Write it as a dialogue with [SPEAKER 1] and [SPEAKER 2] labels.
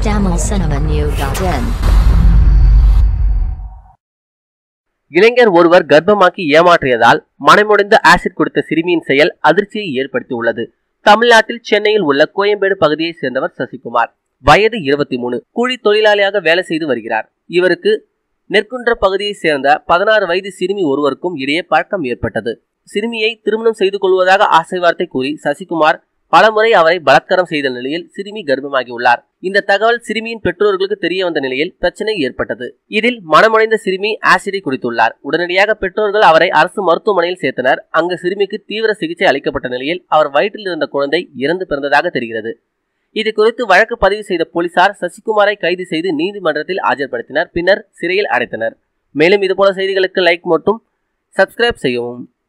[SPEAKER 1] tamilcinemanew.in
[SPEAKER 2] இளைஞர் ஒருவர் கர்ப்பமாக்கி ஏமாற்றியதால் மனமுடைந்த acid கொடுத்த சிறுமியின் செயல் அதிர்ச்சியை ஏற்படுத்தியுள்ளது தமிழ்நாட்டில் சென்னையில் உள்ள கோயம்பேடு பகுதியைச் சேர்ந்தவர் சசிகுமார் வயது இருபத்தி மூணு கூலி தொழிலாளியாக வேலை செய்து வருகிறார் இவருக்கு நெற்குன்ற பகுதியைச் சேர்ந்த பதினாறு வயது சிறுமி ஒருவருக்கும் இடையே பழக்கம் ஏற்பட்டது சிறுமியை திருமணம் செய்து கொள்வதாக ஆசை வார்த்தை கூறி சசிகுமார் பலமுறை அவரை பலாத்காரம் செய்த நிலையில் சிறுமி கர்ப்பமாகியுள்ளார் இந்த தகவல் சிறுமியின் பெற்றோர்களுக்கு தெரிய வந்த நிலையில் பிரச்சனை ஏற்பட்டது இதில் மனமுடைந்த சிறுமி ஆசிடை குடித்துள்ளார் உடனடியாக பெற்றோர்கள் அவரை அரசு மருத்துவமனையில் சேர்த்தனர் அங்கு சிறுமிக்கு தீவிர சிகிச்சை அளிக்கப்பட்ட நிலையில் அவர் வயிற்றில் இருந்த குழந்தை இறந்து பிறந்ததாக தெரிகிறது இது குறித்து வழக்கு பதிவு செய்த போலீசார் சசிகுமாரை கைது செய்து நீதிமன்றத்தில் ஆஜர்படுத்தினர் பின்னர் சிறையில் அடைத்தனர் மேலும் இதுபோல செய்திகளுக்கு லைக் மட்டும் சப்ஸ்கிரைப் செய்யவும்